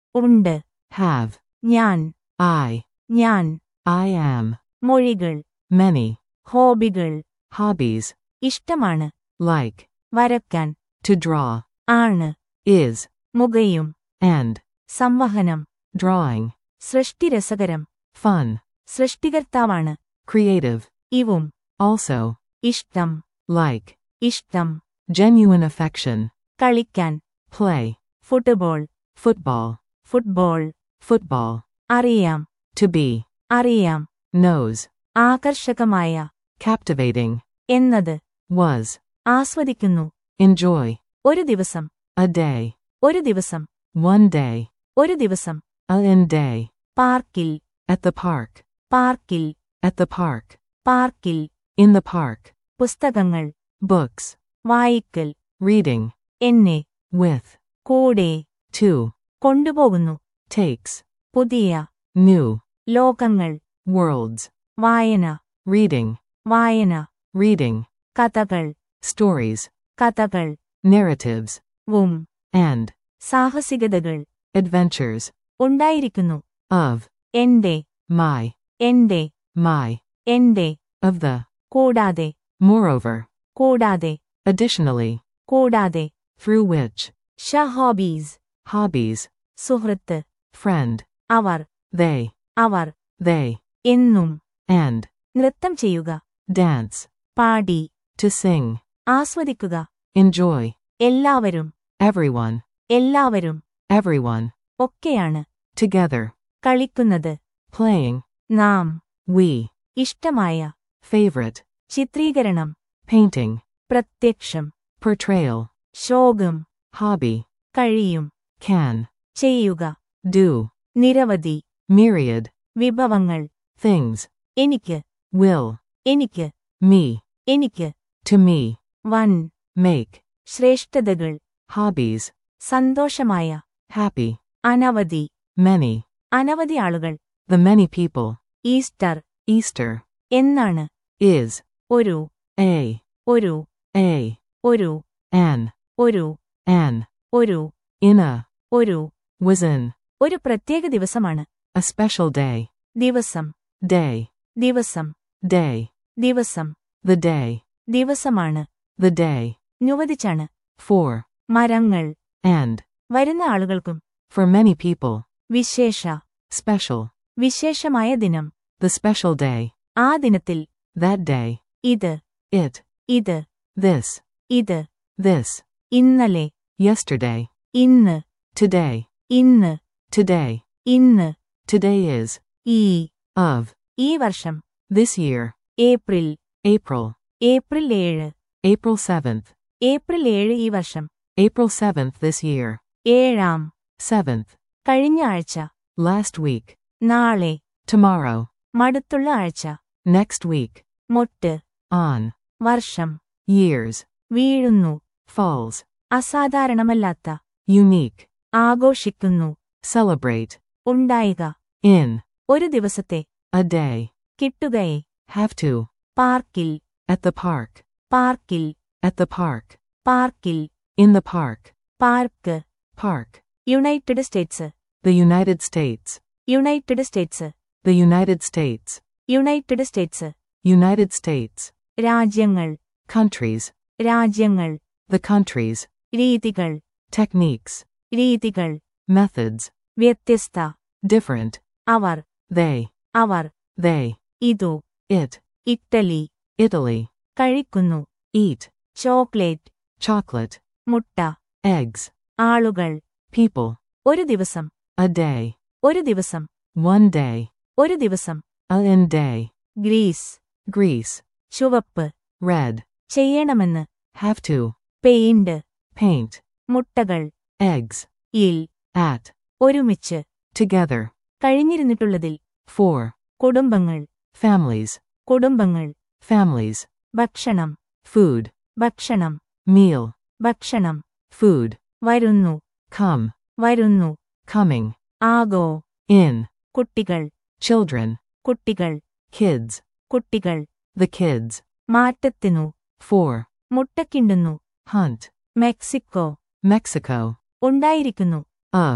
ഉണ്ട് have, ഞാൻ I, ഞാൻ I am, മൊഴികൾ many, ഹോബികൾ hobbies, ഇഷ്ടമാണ് like, വരക്കാൻ to draw, ആണ് is, മുഖയും and, സംവഹനം drawing, സൃഷ്ടി രസകരം fun, സൃഷ്ടികർത്താവാണ് creative, ഇവും also, ഇഷ്ടം like, ഇഷ്ടം genuine affection, കളിക്കാൻ play, football football, football football, അറിയാം to be, അറിയാം knows, ആകർഷകമായ captivating, എന്നത് was, ആസ്വദിക്കുന്നു enjoy, ഒരു ദിവസം a day, ഒരു ദിവസം one day, ഒരു ദിവസം a in day, പാർക്കിൽ at the park, പാർക്കിൽ at the park, പാർക്കിൽ in the park, പുസ്തകങ്ങൾ books, വായിക്കൽ reading, എന്നെ with, കൂടെ to, കൊണ്ടുപോകുന്നു takes, പുതിയ new, ലോകങ്ങൾ worlds, വായന reading, വായന reading, കഥകൾ stories, കഥകൾ narratives, വും and, സാഹസികതകൾ adventures, ഉണ്ടായിരിക്കുന്നു of, എന്റെ my, എന്റെ my, എന്റെ of the, കൂടാതെ moreover, കൂടാതെ additionally, കൂടാതെ through which, ഷ ഹോബീസ് hobbies, സുഹൃത്ത് friend, അവർ they, അവർ they, എന്നും and, നൃത്തം ചെയ്യുക dance, പാടി to sing, ആസ്വദിക്കുക enjoy, എല്ലാവരും everyone, എല്ലാവരും everyone, ഒക്കെയാണ് together, കളിക്കുന്നത് playing, നാം we, ഇഷ്ടമായ favorite, ചിത്രീകരണം painting, പ്രത്യക്ഷം portrayal, ശോകം hobby, കഴിയും can, ചെയ്യുക do, നിരവധി myriad, വിഭവങ്ങൾ things, എനിക്ക് will, എനിക്ക് me, എനിക്ക് to me, വൻ make, ശ്രേഷ്ഠതകൾ hobbies, സന്തോഷമായ happy, അനവധി many, അനവധി ആളുകൾ the many people, Easter Easter, എന്നാണ് is, ഒരു a, ഒരു a, ഒരു an, ഒരു an, ഒരു in a, ഒരു was in, ഒരു പ്രത്യേക ദിവസമാണ് a special day, ദിവസം day, ദിവസം day, ദിവസം the day, ദിവസമാണ് the day, നുവദിച്ചാണ് for, മരങ്ങൾ and, വരുന്ന ആളുകൾക്കും for many people, വിശേഷ special, വിശേഷമായ ദിനം the special day, ആ ദിനത്തിൽ that day, ഇത് it, ഇത് this, ഇത് this, ഇന്നലെ yesterday, ഇന്ന് today, ഇന്ന് today, ഇന്ന് today is, ഈ of, ഈ വർഷം this year, April April, April ഏഴ് April 7th, ഏപ്രിൽ ഏഴ് ഈ വർഷം April 7th this year, ഏഴാം 7th, കഴിഞ്ഞ ആഴ്ച last week, നാളെ tomorrow, മടുത്തുള്ള ആഴ്ച next week, മൊട്ട് on, വർഷം years, വീഴുന്നു falls, അസാധാരണമല്ലാത്ത unique, ആഘോഷിക്കുന്നു celebrate, ഉണ്ടായിക in, ഒരു ദിവസത്തെ a day, കിട്ടുകയെ have to, പാർക്കിൽ at the park, പാർക്കിൽ at the park, പാർക്കിൽ in the park, park park, United States the United States, United States the United States, United States United States, രാജ്യങ്ങൾ countries, രാജ്യങ്ങൾ the countries, രീതികൾ techniques, രീതികൾ methods, വ്യത്യസ്ത different, അവർ they, അവർ they, ഇതു it, ഇറ്റലി Italy, കഴിക്കുന്നു eat, ചോക്ലേറ്റ് chocolate, മുട്ട eggs, ആളുകൾ people, ഒരു ദിവസം a day, ഒരു ദിവസം one day, ഒരു ദിവസം a in day, Greece Greece, ചുവപ്പ് red, ചെയ്യണമെന്ന് have to, പെയിന്റ് paint, മുട്ടകൾ eggs, ഇൽ at, ഒരുമിച്ച് together, കഴിഞ്ഞിരുന്നിട്ടുള്ളതിൽ for, കുടുംബങ്ങൾ families, കുടുംബങ്ങൾ families, ഭക്ഷണം food, ഭക്ഷണം meal, ഭക്ഷണം food, വരുന്നു come, വരുന്നു coming, ആകോ in, കുട്ടികൾ children, കുട്ടികൾ kids, കുട്ടികൾ the kids, മാറ്റത്തിനു for, മുട്ടക്കിണ്ടുന്നു hunt, മെക്സിക്കോ Mexico, ഉണ്ടായിരിക്കുന്നു of,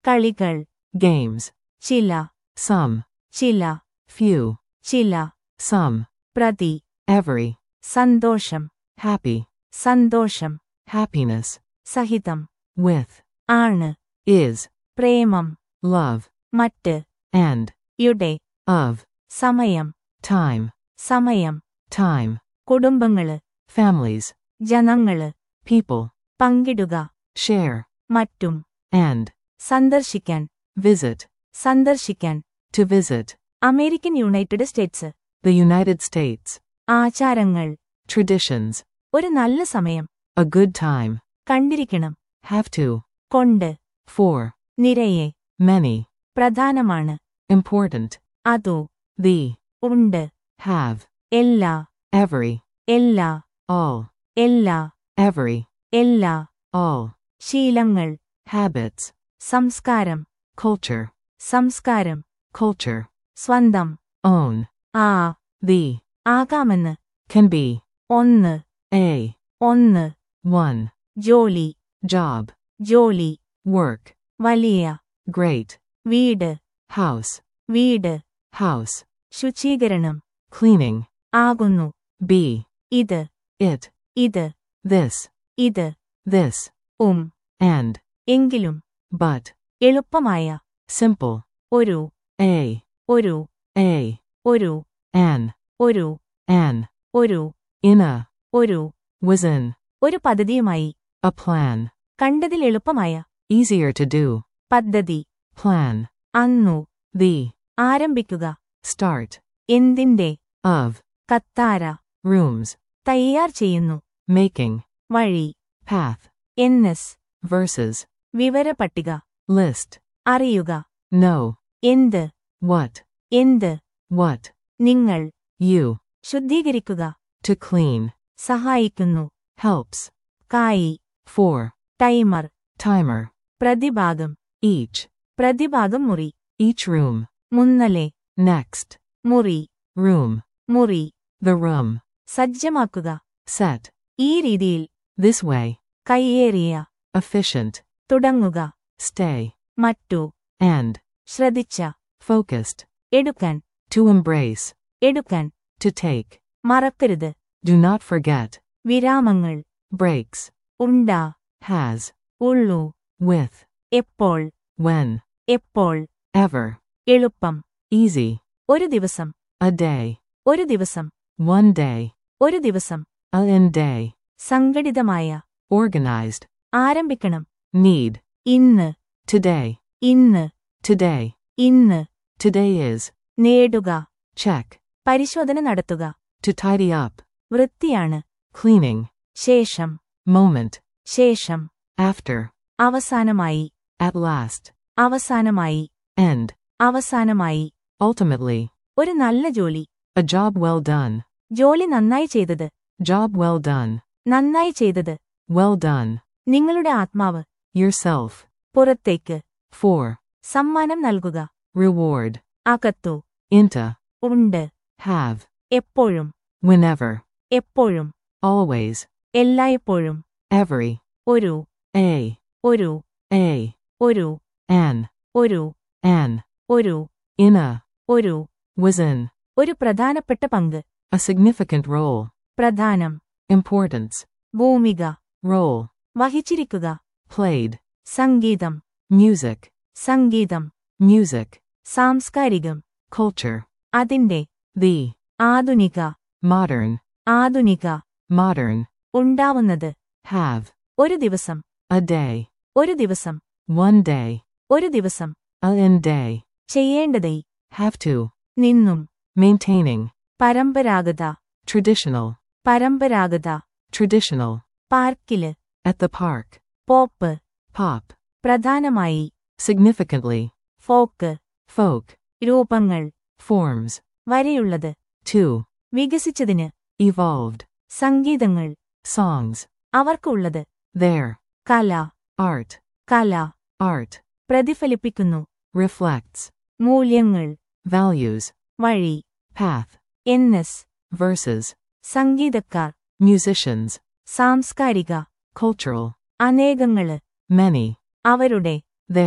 കളികൾ games, ചില some, ചില few, ചില some, പ്രതി every, സന്തോഷം happy, സന്തോഷം happiness, സഹിതം with, ആണ് is, പ്രേമം love, മറ്റ് and, യുടെ of, സമയം time, സമയം time, കുടുംബങ്ങള് families, ജനങ്ങള് people, പങ്കിടുക share, മറ്റും and, സന്ദർശിക്കാൻ visit, സന്ദർശിക്കാൻ to visit, American United States the United States, ആചാരങ്ങൾ traditions, ഒരു നല്ല സമയം a good time, കണ്ടിരിക്കണം have to, കൊണ്ട് for, നിരയെ many, പ്രധാനമാണ് important, അതോ the, ഉണ്ട് have, എല്ലാ every, എല്ലാ all, എല്ലാ every, എല്ലാ all, ശീലങ്ങൾ habits, സംസ്കാരം culture, സംസ്കാരം culture, സ്വന്തം own, ആ the, ആകാമെന്ന് can be, ഒന്ന് a, ഒന്ന് one, ജോലി job, ജോലി work, വലിയ great, വീട് house, വീട് house, ശുചീകരണം cleaning, ആകുന്നു be, ഇത് it, ഇത് this, ഇത് this, ഉം and, എങ്കിലും but, എളുപ്പമായ simple, ഒരു a, ഒരു a, ഒരു an, ഒരു an, ഒരു in a, ഒരു was in, ഒരു പദ്ധതിയുമായി a plan, കണ്ടതിൽ എളുപ്പമായ easier to do, പദ്ധതി plan, അന്നു the, ആരംഭിക്കുക start, എന്തിന്റെ of, കത്താര rooms, തയ്യാർ ചെയ്യുന്നു making, വഴി path, എൻ എസ് versus, വിവരപട്ടിക list, അറിയുക know, എന്ത് what, എന്ത് what, നിങ്ങൾ you, ശുദ്ധീകരിക്കുക to clean, സഹായിക്കുന്നു helps, കായി for, ടൈമർ timer, പ്രതിഭാഗം each, പ്രതിഭാഗം മുറി each room, മുന്നലെ next, മുറി room, മുറി the room, സജ്ജമാക്കുക set, ഈ രീതിയിൽ this way, കയ്യേറിയ efficient, തുടങ്ങുക stay, മറ്റു and, ശ്രദ്ധിച്ച focused, എടുക്കാൻ to embrace, എടുക്കാൻ to take, മറക്കരുത് do not forget, വിരാമങ്ങൾ breaks, ഉണ്ടാ has, ഉള്ളൂ with, എപ്പോൾ when, എപ്പോൾ ever, എളുപ്പം easy, ഒരു ദിവസം a day, ഒരു ദിവസം one day, ഒരു ദിവസം a in day, സംഘടിതമായ organized, ആരംഭിക്കണം need, ഇന്ന് today, ഇന്ന് today, ഇന്ന് today is, നേടുക check, പരിശോധന നടത്തുക to tidy up, വൃത്തിയാണ് cleaning, ശേഷം moment, ശേഷം after, അവസാനമായി at last, അവസാനമായി end, അവസാനമായി ultimately, ഒരു നല്ല ജോലി a job well done, ജോലി നന്നായി ചെയ്തത് job well done, നന്നായി ചെയ്തത് well done, നിങ്ങളുടെ ആത്മാവ് yourself, പുറത്തേക്ക് for, സമ്മാനം നൽകുക reward, അകത്തു into, ഉണ്ട് have, എപ്പോഴും whenever, എപ്പോഴും always, എല്ലായ്പ്പോഴും every, ഒരു a, ഒരു a, ഒരു an, ഒരു an, ഒരു in a, ഒരു was in, ഒരു പ്രധാനപ്പെട്ട പങ്ക് a significant role, പ്രധാനം importance, ഭൂമിക role, വഹിച്ചിരിക്കുക played, സംഗീതം music, സംഗീതം music, സാംസ്കാരികം culture, അതിന്റെ the, ആധുനിക modern, ആധുനിക modern, ഉണ്ടാവുന്നത് have, ഒരു ദിവസം a day, ഒരു ദിവസം one day, ഒരു ദിവസം a in day, ചെയ്യേണ്ടതൈ have to, നിന്നും maintaining, പരമ്പരാഗത traditional, പരമ്പരാഗത traditional, പാർക്കില് at the park, pop pop, പ്രധാനമായി significantly, ഫോക്ക് folk, രൂപങ്ങൾ forms, വരെയുള്ളത് to, വികസിച്ചതിന് evolved, സംഗീതങ്ങൾ songs, അവർക്കുള്ളത് there, കല art, കല art, പ്രതിഫലിപ്പിക്കുന്നു reflects, മൂല്യങ്ങൾ values, വഴി path, എൻ എസ് versus, സംഗീതക്കാർ musicians, സാംസ്കാരിക cultural, അനേകങ്ങള് many, അവരുടെ their,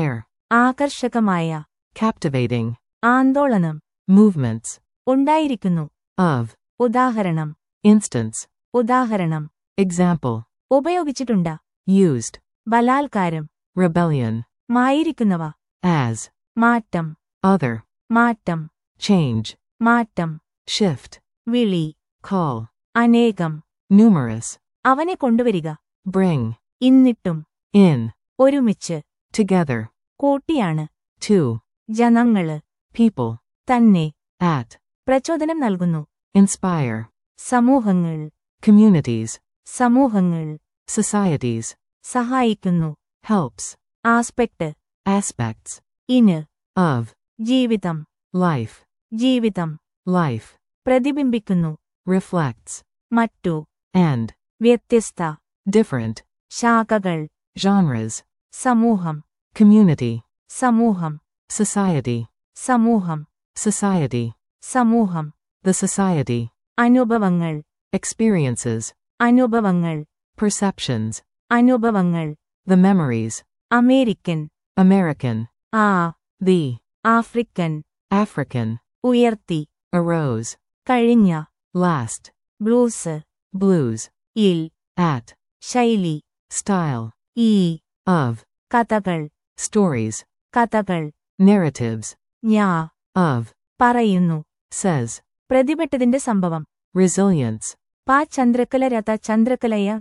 ആകർഷകമായ captivating, ആന്തോളനം movements, ഉണ്ടായിരിക്കുന്നു of, ഉദാഹരണം instance, ഉദാഹരണം example, ഉപയോഗിച്ചിട്ടുണ്ട് used, ബലാത്കാരം rebellion, മായിരിക്കുന്നവ as, മാറ്റം other, മാറ്റം change, മാറ്റം shift, വിളി call, അനേകം numerous, അവനെ കൊണ്ടുവരിക bring, ഇന്നിട്ടും in, ഒരുമിച്ച് together, കൂട്ടിയാണ് to, ജനങ്ങള് people, തന്നെ at, പ്രചോദനം നൽകുന്നു inspire, സമൂഹങ്ങൾ communities, സമൂഹങ്ങൾ societies, സഹായിക്കുന്നു helps, ആസ്പെക്ട് aspects, ഇന് of, ജീവിതം life, ജീവിതം life, പ്രതിബിംബിക്കുന്നു reflects, മറ്റു and, വ്യത്യസ്ത different, ശാഖകൾ genres, സമൂഹം community, സമൂഹം society, സമൂഹം society, സമൂഹം the society, അനുഭവങ്ങൾ experiences, അനുഭവങ്ങൾ perceptions, അനുഭവങ്ങൾ the memories, അമേരിക്കൻ American, ആ the, ആഫ്രിക്കൻ African, ഉയർത്തി arose, കഴിഞ്ഞ last, ബ്ലൂസ് blues, ഇൽ at, ശൈലി style, ഈ of, കഥകൾ stories, കഥകൾ narratives, ഞാ of, പറയുന്നു says, പ്രതിപെട്ടതിന്റെ സംഭവം resilience, പാ ചന്ദ്രക്കല രഥ ചന്ദ്രക്കലയ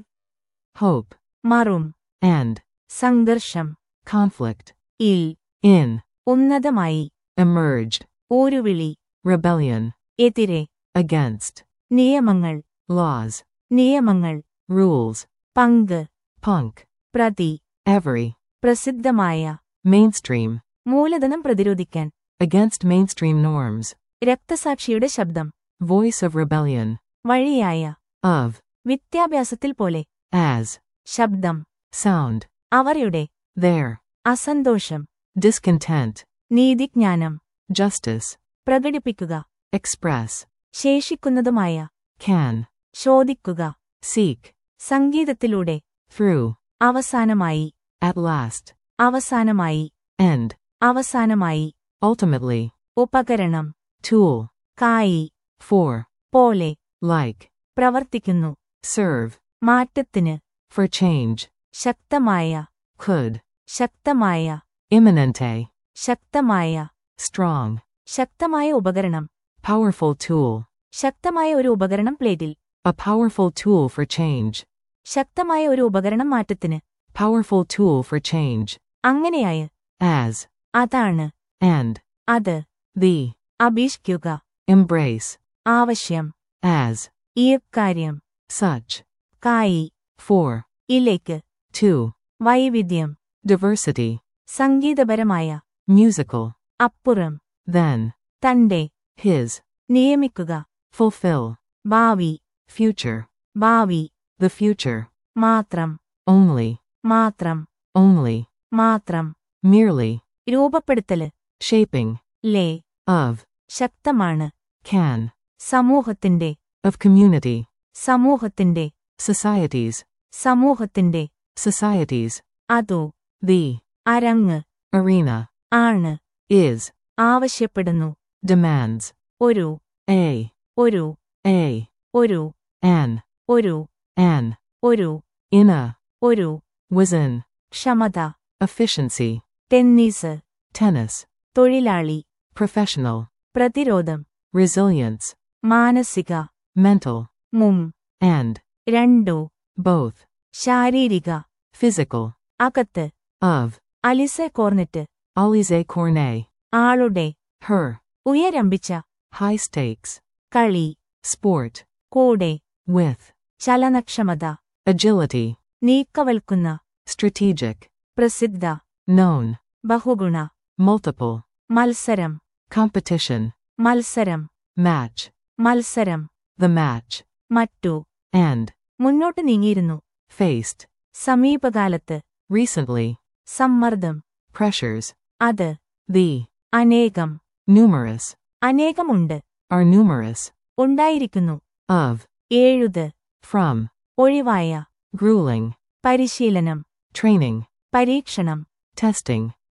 hope, മറും and, സംഘർഷം conflict, ഇൽ in, ഉന്നതമായി emerged, ഊരുവിളി rebellion, എതിരെ against, നിയമങ്ങൾ laws, നിയമങ്ങൾ rules, പങ്ക് punk, പ്രതി every, പ്രസിദ്ധമായ mainstream, മൂലധനം പ്രതിരോധിക്കാൻ against mainstream norms, രക്തസാക്ഷിയുടെ ശബ്ദം voice of rebellion, വഴിയായ of, വിദ്യാഭ്യാസത്തിൽ പോലെ as, ശബ്ദം sound, അവരുടെ there, അസന്തോഷം discontent, നീതിജ്ഞാനം justice, പ്രകടിപ്പിക്കുക express, ശേഷിക്കുന്നതുമായ can, ചോദിക്കുക seek, സംഗീതത്തിലൂടെ through, അവസാനമായി at last, അവസാനമായി end, അവസാനമായി ultimately, ഉപകരണം tool, കായി for, പോലെ like, പ്രവർത്തിക്കുന്നു serve, മാറ്റത്തിന് for change, ശക്തമായ could, ശക്തമായ imminente, ശക്തമായ strong, ശക്തമായ ഉപകരണം powerful tool, ശക്തമായ ഒരു ഉപകരണം പ്ലേറ്റിൽ a powerful tool for change, ശക്തമായ ഒരു ഉപകരണം മാറ്റത്തിന് powerful tool for change, അങ്ങനെയായ as, അതാണ് and, അത് the, അഭീഷ്കുക embrace, ആവശ്യം as, ഈ കാര്യം such, കായി for, ഇലേക്ക് to, വൈവിധ്യം diversity, സംഗീതപരമായ musical, അപ്പുറം then, തന്റെ his, നിയമിക്കുക fulfill, ഭാവി future, ഭാവി the future, മാത്രം only, മാത്രം only, മാത്രം merely, രൂപപ്പെടുത്തല് shaping, ലേ of, ശക്തമാണ് can, സമൂഹത്തിന്റെ of community, സമൂഹത്തിന്റെ societies, സമൂഹത്തിന്റെ societies, അതോ the, അരങ്ങ് arena, ആണ് is, ആവശ്യപ്പെടുന്നു demands, ഒരു a, ഒരു a, ഒരു an, ഒരു an, ഒരു in a, ഒരു was in, ക്ഷമത efficiency, ടെന്നീസ് tennis, തൊഴിലാളി professional, പ്രതിരോധം resilience, മാനസിക mental, മും and, രണ്ടു both, ശാരീരിക physical, അകത്ത് of, Alize Cornet Alize Cornet, ആളുടെ her, ഉയരമ്പിച്ച high stakes, കളി sport, കൂടെ with, ചലനക്ഷമത agility, നീക്കവൽക്കുന്ന strategic, പ്രസിദ്ധ known, ബഹുഗുണ multiple, മത്സരം competition, മത്സരം match, മത്സരം the match, മറ്റു and, മുന്നോട്ട് നീങ്ങിയിരുന്നു faced, സമീപകാലത്ത് recently, സമ്മർദ്ദം pressures, അത് the, അനേകം numerous, അനേകമുണ്ട് are numerous, ഉണ്ടായിരിക്കുന്നു of, ഏഴുത് from, ഒഴിവായ grueling, പരിശീലനം training, പരീക്ഷണം testing,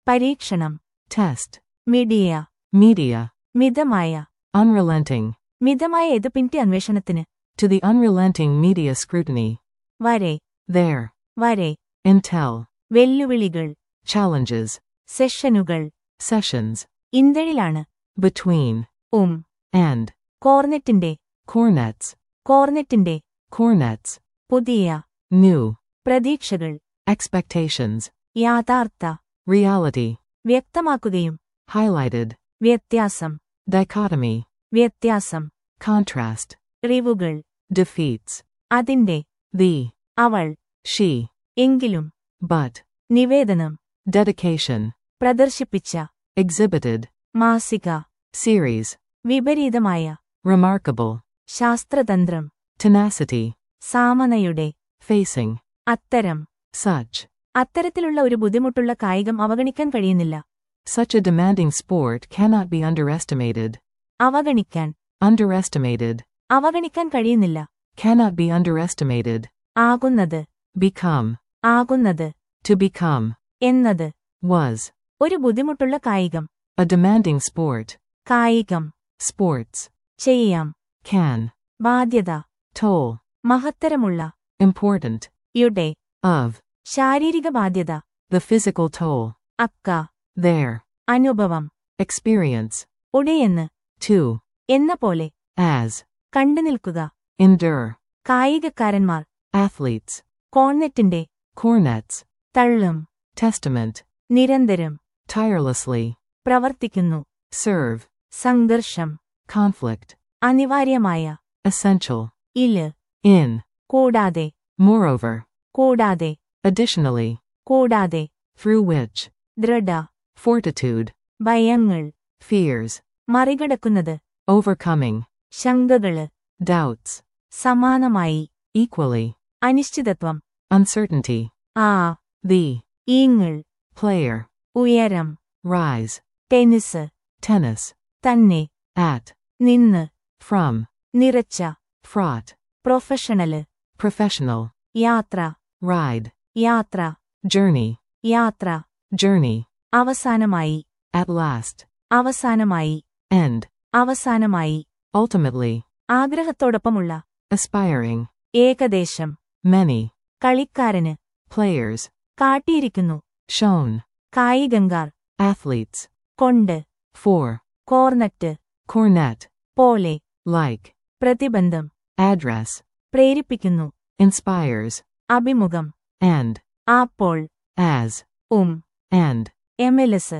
പരീക്ഷണം test, മീഡിയ media, മിതമായ unrelenting, മിതമായ എതുപിന്റി അന്വേഷണത്തിന് to the unrelenting media scrutiny, വരെ there, വരെ intel, വെല്ലുവിളികൾ challenges, സെഷനുകൾ sessions, ഇന്ത്യയിലാണ് between, ഉം and, കോർനെറ്റിന്റെ cornets, കോർനെറ്റിന്റെ cornets, പുതിയ new, പ്രതീക്ഷകൾ expectations, യാഥാർത്ഥ reality, വ്യക്തമാക്കുകയും highlighted, വ്യത്യാസം dichotomy, വ്യത്യാസം contrast, റിവുകൾ defeats, അതിന്റെ the, അവൾ she, എങ്കിലും but, നിവേദനം dedication, പ്രദർശിപ്പിച്ച exhibited, മാസിക series, വിപരീതമായ remarkable, ശാസ്ത്രതന്ത്രം tenacity, സാമനയുടെ facing, അത്തരം such, അത്തരത്തിലുള്ള ഒരു ബുദ്ധിമുട്ടുള്ള കായികം അവഗണിക്കാൻ കഴിയുന്നില്ല such a demanding sport cannot be underestimated, അവഗണിക്കാൻ underestimated, അവഗണിക്കാൻ കഴിയുന്നില്ല cannot be underestimated, ആകുന്നത് become, ആകുന്നത് to become, എന്നത് was, ഒരു ബുദ്ധിമുട്ടുള്ള കായികം a demanding sport, കായികം sports, ചെയ്യാം can, ബാധ്യത toll, മഹത്തരമുള്ള important, യുടെ of, ശാരീരിക ബാധ്യത the physical toll, അക്ക there, അനുഭവം experience, ഉടയെന്ന് to, എന്ന പോലെ as, കണ്ടുനിൽക്കുക endure, കായികക്കാരന്മാർ athletes, കോൺനെറ്റിന്റെ cornets, തള്ളും testament, നിരന്തരം tirelessly, പ്രവർത്തിക്കുന്നു serve, സംഘർഷം conflict, അനിവാര്യമായ essential, ഇല് in, കൂടാതെ moreover, കൂടാതെ additionally, കൂടാതെ through which, ദൃഢ fortitude, ഭയങ്ങൾ fears, മറികടക്കുന്നത് overcoming, ശങ്കകള് doubts, സമാനമായി equally, അനിശ്ചിതത്വം uncertainty, ആ the, ഈങ്ങൾ player, ഉയരം rise, ടെന്നിസ് tennis, തന്നെ at, നിന്ന് from, നിറച്ച fraught, പ്രൊഫഷണല് professional, യാത്ര ride, യാത്ര journey, യാത്ര journey, അവസാനമായി at last, അവസാനമായി end, അവസാനമായി ultimately, ആഗ്രഹത്തോടൊപ്പമുള്ള aspiring, ഏകദേശം many, കളിക്കാരന് players, കാട്ടിയിരിക്കുന്നു shown, കായികങ്കാർ athletes, കൊണ്ട് for, കോർണറ്റ് cornet, പോലെ like, പ്രതിബന്ധം address, പ്രേരിപ്പിക്കുന്നു inspires, അഭിമുഖം and, അപ്പോൾ as, ഉം and, എംഎൽഎസ്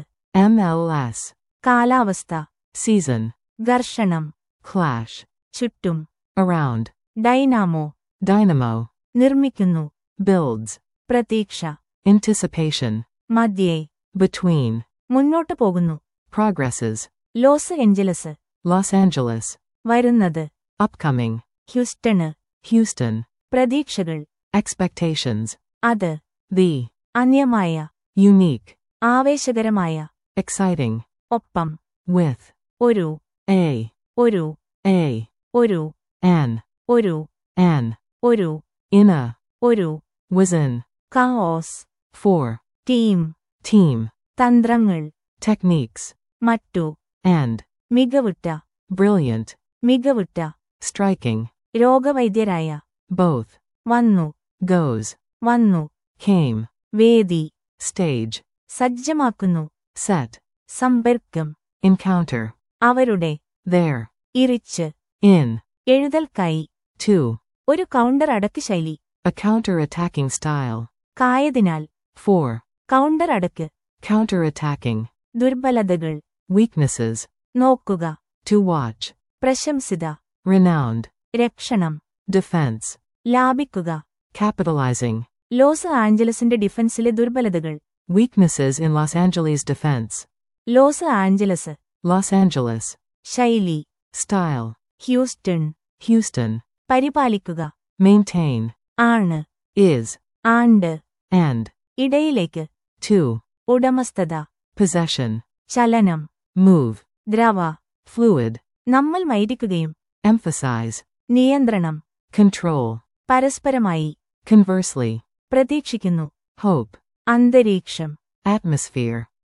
MLS, കാലാവസ്ഥ season, ഘർഷണം clash, ചുറ്റും around, ഡൈനാമോ dynamo, നിർമ്മിക്കുന്നു builds, പ്രതീക്ഷ anticipation, മധ്യേ between, മുന്നോട്ടു പോകുന്നു progresses, Los Angeles Los Angeles, വരുന്നത് upcoming, ഹ്യൂസ്റ്റണ് Houston, പ്രതീക്ഷകൾ expectations, അത് the, അന്യമായ unique, ആവേശകരമായ exciting, ഒപ്പം with, ഒരു a, ഒരു a, ഒരു an, ഒരു an, ഒരു in a, ഒരു was in, chaos for, team team, തന്ത്രങ്ങൾ techniques, മറ്റു and, മികവുറ്റ brilliant, മികവുറ്റ striking, രോഗവൈദ്യരായ both, വന്നു goes, വന്നു came, വേദി stage, സജ്ജമാക്കുന്നു set, സമ്പർക്കം encounter, അവരുടെ there, ഇറിച്ച് in, എഴുതൽക്കായി to, ഒരു കൗണ്ടർ അടക്ക് ശൈലി a counter-attacking style, കായതിനാൽ for, കൗണ്ടർ അടക്ക് counter-attacking, ദുർബലതകൾ weaknesses, നോക്കുക to watch, പ്രശംസിത renowned, രക്ഷണം defense, ലാഭിക്കുക capitalizing, ലോസ് ആഞ്ചലസിന്റെ ഡിഫൻസിലെ ദുർബലതകൾ weaknesses in Los Angeles defense, Los Angeles Los Angeles, ശൈലി style, ഹ്യൂസ്റ്റൺ Houston, പരിപാലിക്കുക maintain, ആണ് is, ആണ്ട് and, ഇടയിലേക്ക് to, ഉടമസ്ഥത possession, ചലനം move, ദ്രവ fluid, നമ്മൾ മൈരിക്കുകയും emphasize, നിയന്ത്രണം control, പരസ്പരമായി conversely, പ്രതീക്ഷിക്കുന്നു hope, അന്തരീക്ഷം atmosphere,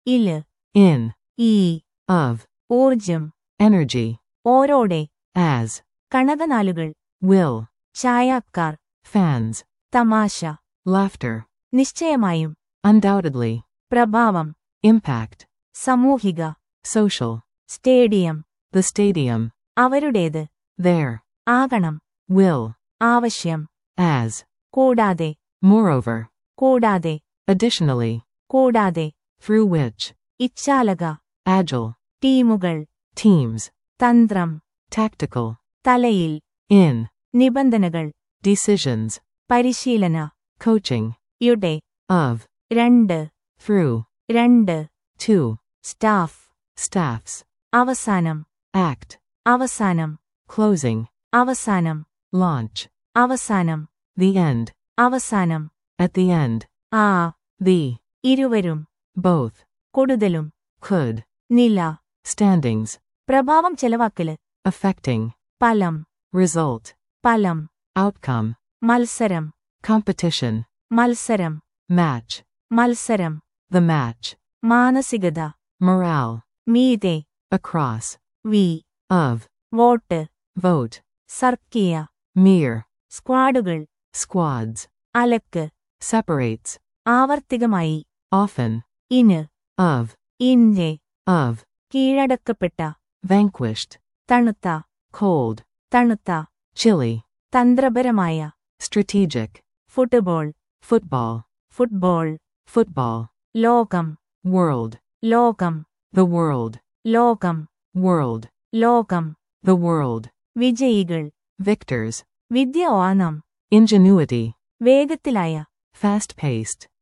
ഇല് in, ഈ of, ഊർജം energy, ഓരോടെ as, കണകനാലുകൾ will, ചായക്കാർ fans, തമാശ laughter, നിശ്ചയമായും undoubtedly, പ്രഭാവം impact, സമൂഹിക social, സ്റ്റേഡിയം the stadium, അവരുടേത് there, ആകണം will, ആവശ്യം as, കൂടാതെ moreover, കൂടാതെ additionally, കൂടാതെ through which, ഇച്ഛാലക agile, ടീമുകൾ teams, തന്ത്രം tactical, തലയിൽ in, നിബന്ധനകൾ decisions, പരിശീലന coaching, യുടെ of, രണ്ട് through, രണ്ട് to, സ്റ്റാഫ് staffs, അവസാനം act, അവസാനം closing, അവസാനം launch, അവസാനം the end, അവസാനം at the end, ആ the, ഇരുവരും both, കൊടുതലും could, നില standings, പ്രഭാവം ചെലവാക്കല് affecting, ഫലം result, ഫലം outcome, മത്സരം competition, മത്സരം match, മത്സരം the match, മാനസികത morale, മീതെ across, വി of, വോട്ട് vote, സർക്കിയ mere, സ്ക്വാഡുകൾ squads, അലക്ക് separates, ആവർത്തികമായി often, ഇന് of, ഇന്റെ of, കീഴടക്കപ്പെട്ട vanquished, തണുത്ത cold, തണുത്ത chilly, തന്ത്രപരമായ strategic, football football, football football, ലോകം world, ലോകം the world, ലോകം world, ലോകം the world, വിജയികൾ victors, വിദ്യ ഓണം ingenuity, വേഗത്തിലായ fast paced,